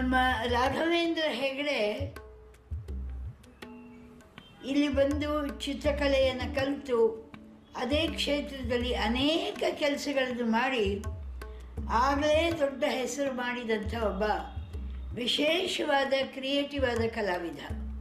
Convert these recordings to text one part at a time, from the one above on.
ನಮ್ಮ ರಾಘವೇಂದ್ರ ಹೆಗಡೆ ಇಲ್ಲಿ ಬಂದು ಚಿತ್ರಕಲೆಯನ್ನು ಕಲಿತು ಅದೇ ಕ್ಷೇತ್ರದಲ್ಲಿ ಅನೇಕ ಕೆಲಸಗಳನ್ನು ಮಾಡಿ ಆಗಲೇ ದೊಡ್ಡ ಹೆಸರು ಮಾಡಿದಂಥ ಒಬ್ಬ ವಿಶೇಷವಾದ ಕ್ರಿಯೇಟಿವ್ ಆದ ಕಲಾವಿದ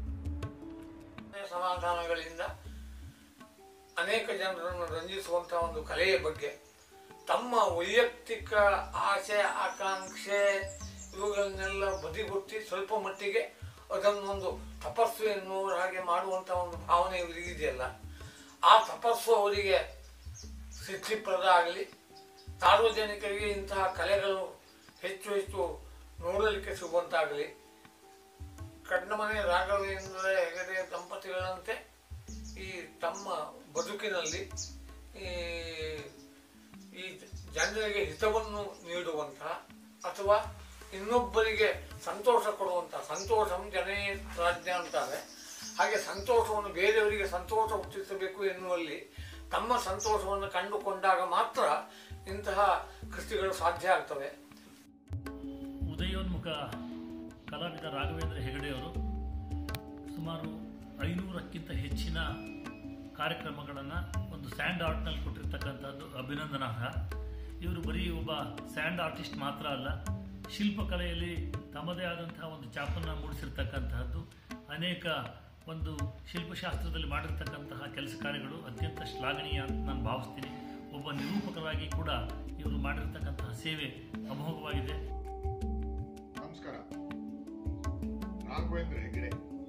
ಸಮಾಧಾನಗಳಿಂದ ಅನೇಕ ಜನರನ್ನು ರಂಜಿಸುವಂತಹ ಒಂದು ಕಲೆಯ ಬಗ್ಗೆ ತಮ್ಮ ವೈಯಕ್ತಿಕ ಆಸೆ ಆಕಾಂಕ್ಷೆ ಇವುಗಳನ್ನೆಲ್ಲ ಬದಿಗೊತ್ತಿ ಸ್ವಲ್ಪ ಮಟ್ಟಿಗೆ ಅದನ್ನೊಂದು ತಪಸ್ಸು ಎನ್ನುವ ಹಾಗೆ ಮಾಡುವಂಥ ಒಂದು ಭಾವನೆ ಇವರಿಗಿದೆಯಲ್ಲ ಆ ತಪಸ್ಸು ಅವರಿಗೆ ಸಿದ್ಧಿಪ್ರದ ಆಗಲಿ ಸಾರ್ವಜನಿಕರಿಗೆ ಇಂತಹ ಕಲೆಗಳು ಹೆಚ್ಚು ಹೆಚ್ಚು ನೋಡಲಿಕ್ಕೆ ಸಿಗುವಂತಾಗಲಿ ಕಣ್ಣಮನೆ ರಾಘವೇಂದ್ರ ಹೆಗಡೆ ದಂಪತಿಗಳಂತೆ ಈ ತಮ್ಮ ಬದುಕಿನಲ್ಲಿ ಈ ಈ ಜನರಿಗೆ ಹಿತವನ್ನು ನೀಡುವಂತಹ ಅಥವಾ ಇನ್ನೊಬ್ಬರಿಗೆ ಸಂತೋಷ ಕೊಡುವಂತಹ ಸಂತೋಷಂ ಜನೇ ರಾಜ್ಯ ಅಂತಾರೆ ಹಾಗೆ ಸಂತೋಷವನ್ನು ಬೇರೆಯವರಿಗೆ ಸಂತೋಷ ಹುಟ್ಟಿಸಬೇಕು ಎನ್ನುವಲ್ಲಿ ತಮ್ಮ ಸಂತೋಷವನ್ನು ಕಂಡುಕೊಂಡಾಗ ಮಾತ್ರ ಇಂತಹ ಕೃತಿಗಳು ಸಾಧ್ಯ ಆಗ್ತವೆ ಉದಯೋನ್ಮುಖ ಕಲಾವಿದ ರಾಘವೇಂದ್ರ ಹೆಗಡೆಯವರು ಸುಮಾರು ಐನೂರಕ್ಕಿಂತ ಹೆಚ್ಚಿನ ಕಾರ್ಯಕ್ರಮಗಳನ್ನು ಒಂದು ಸ್ಯಾಂಡ್ ಆರ್ಟ್ನಲ್ಲಿ ಕೊಟ್ಟಿರ್ತಕ್ಕಂಥದ್ದು ಅಭಿನಂದನಾರ್ಹ ಇವರು ಬರೀ ಒಬ್ಬ ಸ್ಯಾಂಡ್ ಆರ್ಟಿಸ್ಟ್ ಮಾತ್ರ ಅಲ್ಲ ಶಿಲ್ಪಕಲೆಯಲ್ಲಿ ತಮ್ಮದೇ ಆದಂತಹ ಒಂದು ಚಾಪನ್ನು ಮೂಡಿಸಿರ್ತಕ್ಕಂತಹದ್ದು ಅನೇಕ ಒಂದು ಶಿಲ್ಪಶಾಸ್ತ್ರದಲ್ಲಿ ಮಾಡಿರ್ತಕ್ಕಂತಹ ಕೆಲಸ ಕಾರ್ಯಗಳು ಅತ್ಯಂತ ಶ್ಲಾಘನೀಯ ಅಂತ ನಾನು ಭಾವಿಸ್ತೀನಿ ಒಬ್ಬ ನಿರೂಪಕರಾಗಿ ಕೂಡ ಇವರು ಮಾಡಿರ್ತಕ್ಕಂತಹ ಸೇವೆ ಅಮೋಘವಾಗಿದೆ ನಮಸ್ಕಾರ ರಾಘವೇಂದ್ರ ಹೆಗಡೆ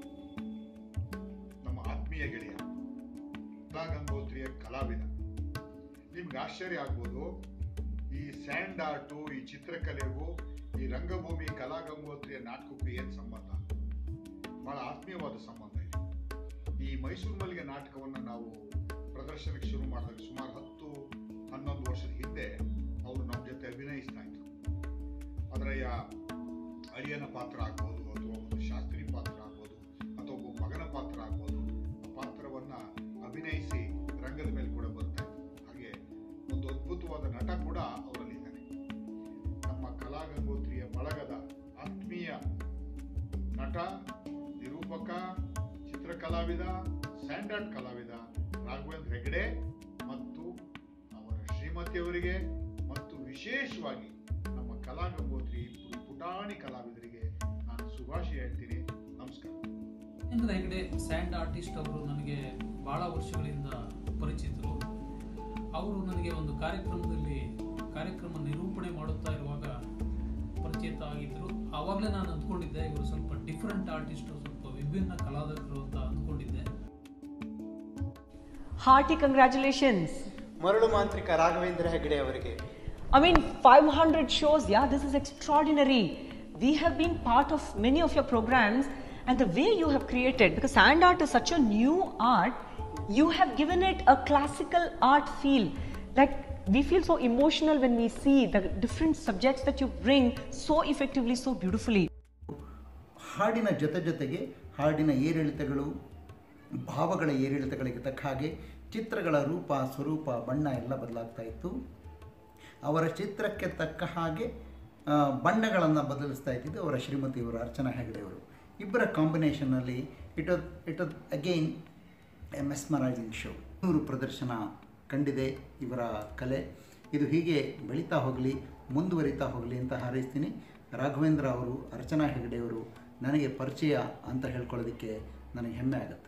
ನಮ್ಮ ಆತ್ಮೀಯ ಗೆಳೆಯ ಗಂಗೋತ್ರಿಯ ಕಲಾವಿದ ನಿಮ್ಗೆ ಆಶ್ಚರ್ಯ ಆಗ್ಬೋದು ಈ ಸ್ಯಾಂಡ್ ಆರ್ಟು ಈ ಚಿತ್ರಕಲೆಗೂ ಈ ರಂಗಭೂಮಿ ಕಲಾ ಗಂಗೋತ್ರಿಯ ನಾಟಕಕ್ಕೂ ಏನು ಸಂಬಂಧ ಬಹಳ ಆತ್ಮೀಯವಾದ ಸಂಬಂಧ ಇದೆ ಈ ಮೈಸೂರು ಮಲ್ಲಿಗೆ ನಾಟಕವನ್ನು ನಾವು ಪ್ರದರ್ಶನಕ್ಕೆ ಶುರು ಮಾಡಿದಾಗ ಸುಮಾರು ಹತ್ತು ಹನ್ನೊಂದು ವರ್ಷದ ಹಿಂದೆ ಅವರು ನಮ್ಮ ಜೊತೆ ಅಭಿನಯಿಸ್ತಾ ಇದ್ರು ಅದರ ಯಾ- ಅಳಿಯನ ಪಾತ್ರ ಆಗ್ಬೋದು ಅಥವಾ ಒಂದು ಶಾಸ್ತ್ರಿ ಪಾತ್ರ ಆಗ್ಬೋದು ಅಥವಾ ಒಬ್ಬ ಮಗನ ಪಾತ್ರ ಆಗ್ಬೋದು ಆ ಪಾತ್ರವನ್ನ ಅಭಿನಯಿಸಿ ರಂಗದ ಮೇಲೆ ಕೂಡ ಬರ್ತಾರೆ ಹಾಗೆ ಒಂದು ಅದ್ಭುತವಾದ ನಟ ಕೂಡ ಅವರಲ್ಲಿದ್ದಾನೆ ನಮ್ಮ ಕಲಾಗಂಗೋತ್ರಿಯ ಬಳಗದ ಆತ್ಮೀಯ ನಟ ನಿರೂಪಕ ಚಿತ್ರಕಲಾವಿದ ಸ್ಯಾಂಡರ್ಡ್ ಕಲಾವಿದ ರಾಘವೇಂದ್ರ ಹೆಗಡೆ ಮತ್ತು ಅವರ ಶ್ರೀಮತಿಯವರಿಗೆ ಮತ್ತು ವಿಶೇಷವಾಗಿ ನಮ್ಮ ಕಲಾಗಂಗೋತ್ರಿ ಇಬ್ಬರು ಪುಟಾಣಿ ಕಲಾವಿದರಿಗೆ ನಾನು ಶುಭಾಶಯ ಹೇಳ್ತೀನಿ ನಮಸ್ಕಾರ ರಾಘವೇಂದ್ರ ಹೆಗಡೆ ಸ್ಯಾಂಡ್ ಆರ್ಟಿಸ್ಟ್ ಅವರು ನನಗೆ ಬಹಳ ವರ್ಷಗಳಿಂದ ಪರಿಚಿತರು ಅವರು ನನಗೆ ಒಂದು ಕಾರ್ಯಕ್ರಮದಲ್ಲಿ ಕಾರ್ಯಕ್ರಮ ನಿರೂಪಣೆ ಮಾಡುತ್ತಾ ಇರುವಾಗ ಪರಿಚಿತ ಆಗಿದ್ದರು ಆವಾಗಲೇ ನಾನು ಅಂದ್ಕೊಂಡಿದ್ದೆ ಇವರು ಸ್ವಲ್ಪ ಡಿಫ್ರೆಂಟ್ ಆರ್ಟಿಸ್ಟ್ ಸ್ವಲ್ಪ ವಿಭಿನ್ನ ಕಲಾವಿದರು ಅಂತ ಅಂದ್ಕೊಂಡಿದ್ದೆ Hearty congratulations. ಮರಳು ಮಾಂತ್ರಿಕ ರಾಘವೇಂದ್ರ ಹೆಗಡೆ ಅವರಿಗೆ I mean, 500 shows, yeah, this is extraordinary. We have been part of many of your programs, and the way you have created, because sand art is such a new art, you have given it a classical art feel. Like, we feel so emotional when we see the different subjects that you bring so effectively, so beautifully. ಹಾಡಿನ ಜೊತೆ ಜೊತೆಗೆ ಹಾಡಿನ ಏರಿಳಿತಗಳು ಭಾವಗಳ ಏರಿಳಿತಗಳಿಗೆ ತಕ್ಕ ಹಾಗೆ ಚಿತ್ರಗಳ ರೂಪ ಸ್ವರೂಪ ಬಣ್ಣ ಎಲ್ಲ ಬದಲಾಗ್ತಾ ಇತ್ತು ಅವರ ಚಿತ್ರಕ್ಕೆ ತಕ್ಕ ಹಾಗೆ ಬಣ್ಣಗಳನ್ನು ಬದಲಿಸ್ತಾ ಇದ್ದಿದ್ದು ಅವರ ಶ್ರೀಮತಿಯವರು ಅರ್ಚನಾ ಹೆಗಡೆಯವರು ಇಬ್ಬರ ಕಾಂಬಿನೇಷನ್ನಲ್ಲಿ it it again a mesmerising show ನೂರು ಪ್ರದರ್ಶನ ಕಂಡಿದೆ ಇವರ ಕಲೆ ಇದು ಹೀಗೆ ಬೆಳೀತಾ ಹೋಗಲಿ ಮುಂದುವರಿತಾ ಹೋಗಲಿ ಅಂತ ಹಾರೈಸ್ತೀನಿ ರಾಘವೇಂದ್ರ ಅವರು ಅರ್ಚನಾ ಹೆಗಡೆಯವರು ನನಗೆ ಪರಿಚಯ ಅಂತ ಹೇಳ್ಕೊಳ್ಳೋದಕ್ಕೆ ನನಗೆ ಹೆಮ್ಮೆ ಆಗುತ್ತೆ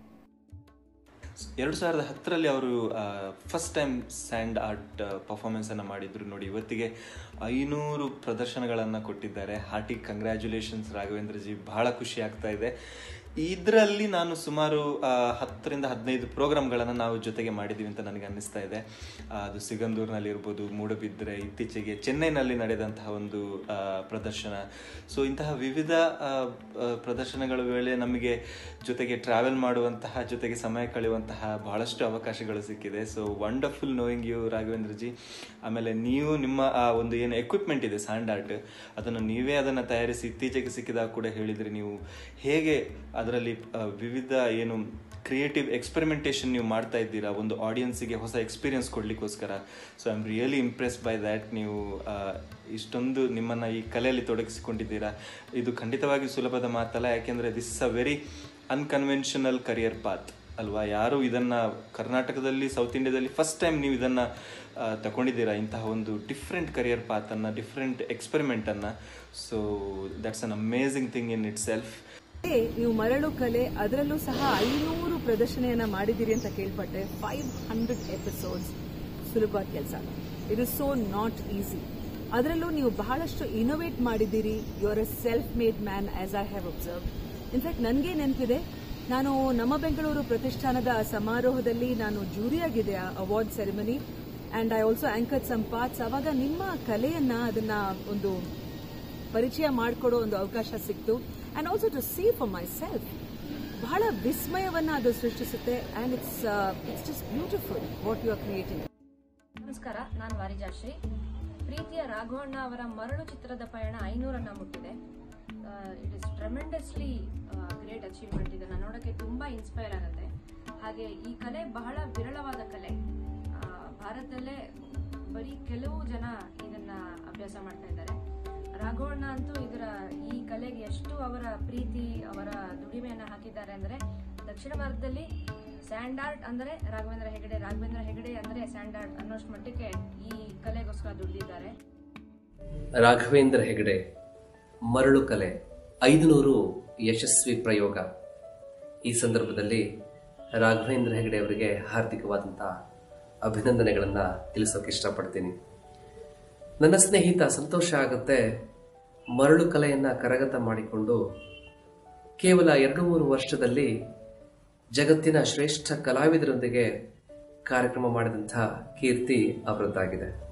ಎರಡು ಸಾವಿರದ ಹತ್ತರಲ್ಲಿ ಅವರು ಫಸ್ಟ್ ಟೈಮ್ ಸ್ಯಾಂಡ್ ಆರ್ಟ್ ಪರ್ಫಾರ್ಮೆನ್ಸನ್ನು ಮಾಡಿದ್ರು ನೋಡಿ ಇವತ್ತಿಗೆ ಐನೂರು ಪ್ರದರ್ಶನಗಳನ್ನು ಕೊಟ್ಟಿದ್ದಾರೆ ಹಾರ್ಟಿ ಕಂಗ್ರ್ಯಾಚುಲೇಷನ್ಸ್ ರಾಘವೇಂದ್ರ ಜಿ ಬಹಳ ಖುಷಿ ಆಗ್ತಾ ಇದೆ ಇದರಲ್ಲಿ ನಾನು ಸುಮಾರು ಆ, ಹತ್ತರಿಂದ ಹದಿನೈದು ಪ್ರೋಗ್ರಾಮ್ಗಳನ್ನು ನಾವು ಜೊತೆಗೆ ಮಾಡಿದ್ದೀವಿ ಅಂತ ನನಗೆ ಅನ್ನಿಸ್ತಾ ಇದೆ ಆ, ಅದು ಸಿಗಂದೂರಿನಲ್ಲಿ ಇರ್ಬೋದು ಮೂಡಬಿದ್ರೆ ಇತ್ತೀಚೆಗೆ ಚೆನ್ನೈನಲ್ಲಿ ನಡೆದಂತಹ ಒಂದು ಆ, ಪ್ರದರ್ಶನ ಸೊ ಇಂತಹ ವಿವಿಧ ಆ, ಆ, ಪ್ರದರ್ಶನಗಳ ವೇಳೆ ನಮಗೆ ಜೊತೆಗೆ ಟ್ರಾವೆಲ್ ಮಾಡುವಂತಹ ಜೊತೆಗೆ ಸಮಯ ಕಳೆಯುವಂತಹ ಬಹಳಷ್ಟು ಅವಕಾಶಗಳು ಸಿಕ್ಕಿದೆ so wonderful knowing you Raghavendra ji ಆಮೇಲೆ ನೀವು ನಿಮ್ಮ ಆ ಒಂದು ಏನು ಎಕ್ವಿಪ್ಮೆಂಟ್ ಇದೆ ಸ್ಯಾಂಡ್ ಆರ್ಟ್ ಅದನ್ನು ನೀವೇ ಅದನ್ನು ತಯಾರಿಸಿ ಇತ್ತೀಚೆಗೆ ಸಿಕ್ಕಿದಾಗ ಕೂಡ ಹೇಳಿದ್ರಿ ನೀವು ಹೇಗೆ ಅದರಲ್ಲಿ ಆ, ವಿವಿಧ ಏನು ಕ್ರಿಯೇಟಿವ್ ಎಕ್ಸ್ಪೆರಿಮೆಂಟೇಷನ್ ನೀವು ಮಾಡ್ತಾ ಇದ್ದೀರಾ ಒಂದು ಆಡಿಯನ್ಸಿಗೆ ಹೊಸ ಎಕ್ಸ್ಪೀರಿಯನ್ಸ್ ಕೊಡಲಿಕ್ಕೋಸ್ಕರ so I am really impress by that ನೀವು ಆ, ಇಷ್ಟೊಂದು ನಿಮ್ಮನ್ನು ಈ ಕಲೆಯಲ್ಲಿ ತೊಡಗಿಸಿಕೊಂಡಿದ್ದೀರಾ ಇದು ಖಂಡಿತವಾಗಿ ಸುಲಭದ ಮಾತಲ್ಲ ಯಾಕೆಂದರೆ this is a very unconventional career path ಅಲ್ವಾ ಯಾರು ಇದನ್ನು ಕರ್ನಾಟಕದಲ್ಲಿ ಸೌತ್ ಇಂಡಿಯಾದಲ್ಲಿ ಫಸ್ಟ್ ಟೈಮ್ ನೀವು ಇದನ್ನು ತಗೊಂಡಿದ್ದೀರಾ ಇಂತಹ ಒಂದು ಡಿಫ್ರೆಂಟ್ ಕರಿಯರ್ ಪಾತನ್ನು ಡಿಫ್ರೆಂಟ್ ಎಕ್ಸ್ಪೆರಿಮೆಂಟನ್ನು so that's an amazing thing in itself ಮತ್ತೆ ನೀವು ಮರಳು ಕಲೆ ಅದರಲ್ಲೂ ಸಹ ಐನೂರು ಪ್ರದರ್ಶನೆಯನ್ನ ಮಾಡಿದಿರಿ ಅಂತ ಕೇಳ್ಪಟ್ಟೆ ಫೈವ್ ಹಂಡ್ರೆಡ್ ಎಪಿಸೋಡ್ಸ್ ಸುಲಭ ಕೆಲಸ it is so not easy ಅದರಲ್ಲೂ ನೀವು ಬಹಳಷ್ಟು ಇನೋವೇಟ್ ಮಾಡಿದ್ದೀರಿ you are a self made man as I have observe in fact ನನಗೆ ನೆನಪಿದೆ ನಾನು ನಮ್ಮ ಬೆಂಗಳೂರು ಪ್ರತಿಷ್ಠಾನದ ಸಮಾರೋಹದಲ್ಲಿ ನಾನು ಜೂರಿಯಾಗಿದೆ award ceremony and I also anchor some parts ಅವಾಗ ನಿಮ್ಮ ಕಲೆಯನ್ನ ಅದನ್ನ ಒಂದು ಪರಿಚಯ ಮಾಡಿಕೊಡೋ ಒಂದು ಅವಕಾಶ ಸಿಕ್ತು and also to see for myself ಬಹಳ ವಿಸ್ಮಯವನ್ನ ಅದು ಸೃಷ್ಟಿಸುತ್ತೆ and it's it's just beautiful what you are creating ನಮಸ್ಕಾರ ನಾನು ವಾರಿಜಾಶ್ರೀ ಪ್ರೀತಿಯ ರಾಘವಣ್ಣ ಅವರ ಮರಳು ಚಿತ್ರದ ಪಯಣ ಐನೂರನ್ನ ಮುಟ್ಟಿದೆ it is tremendously great achievement ಇದನ್ನ ನೋಡೋಕ್ಕೆ ತುಂಬಾ ಇನ್ಸ್ಪೈರ್ ಆಗುತ್ತೆ ಹಾಗೆ ಈ ಕಲೆ ಬಹಳ ವಿರಳವಾದ ಕಲೆ ಆ, ಭಾರತದಲ್ಲೇ ಬರೀ ಕೆಲವು ಜನ ಇದನ್ನ ಅಭ್ಯಾಸ ಮಾಡ್ತಾ ಇದ್ದಾರೆ ರಾಘವಣ್ಣ ಅಂತೂ ಇದರ ಈ ಕಲೆಗೆ ಎಷ್ಟು ಅವರ ಪ್ರೀತಿ ಅವರ ದುಡಿಮೆಯನ್ನ ಹಾಕಿದ್ದಾರೆ ಅಂದ್ರೆ ದಕ್ಷಿಣ ಭಾರತದಲ್ಲಿ ಸ್ಯಾಂಡ್ ಆರ್ಟ್ ಅಂದ್ರೆ ರಾಘವೇಂದ್ರ ಹೆಗಡೆ ರಾಘವೇಂದ್ರ ಹೆಗಡೆ ಅಂದ್ರೆ ಸ್ಯಾಂಡ್ ಆರ್ಟ್ ಅನ್ನೋಷ್ಟು ಮಟ್ಟಕ್ಕೆ ಈ ಕಲೆಗೋಸ್ಕರ ದುಡಿದಿದ್ದಾರೆ ರಾಘವೇಂದ್ರ ಹೆಗಡೆ ಮರಳು ಕಲೆ ಐದುನೂರು ಯಶಸ್ವಿ ಪ್ರಯೋಗ ಈ ಸಂದರ್ಭದಲ್ಲಿ ರಾಘವೇಂದ್ರ ಹೆಗಡೆ ಅವರಿಗೆ ಹಾರ್ದಿಕವಾದಂಥ ಅಭಿನಂದನೆಗಳನ್ನು ತಿಳಿಸೋಕೆ ಇಷ್ಟಪಡ್ತೀನಿ ನನ್ನ ಸ್ನೇಹಿತ ಸಂತೋಷ ಆಗುತ್ತೆ ಮರಳು ಕಲೆಯನ್ನು ಕರಗತ ಮಾಡಿಕೊಂಡು ಕೇವಲ ಎರಡು ಮೂರು ವರ್ಷದಲ್ಲಿ ಜಗತ್ತಿನ ಶ್ರೇಷ್ಠ ಕಲಾವಿದರೊಂದಿಗೆ ಕಾರ್ಯಕ್ರಮ ಮಾಡಿದಂಥ ಕೀರ್ತಿ ಅವರದ್ದಾಗಿದೆ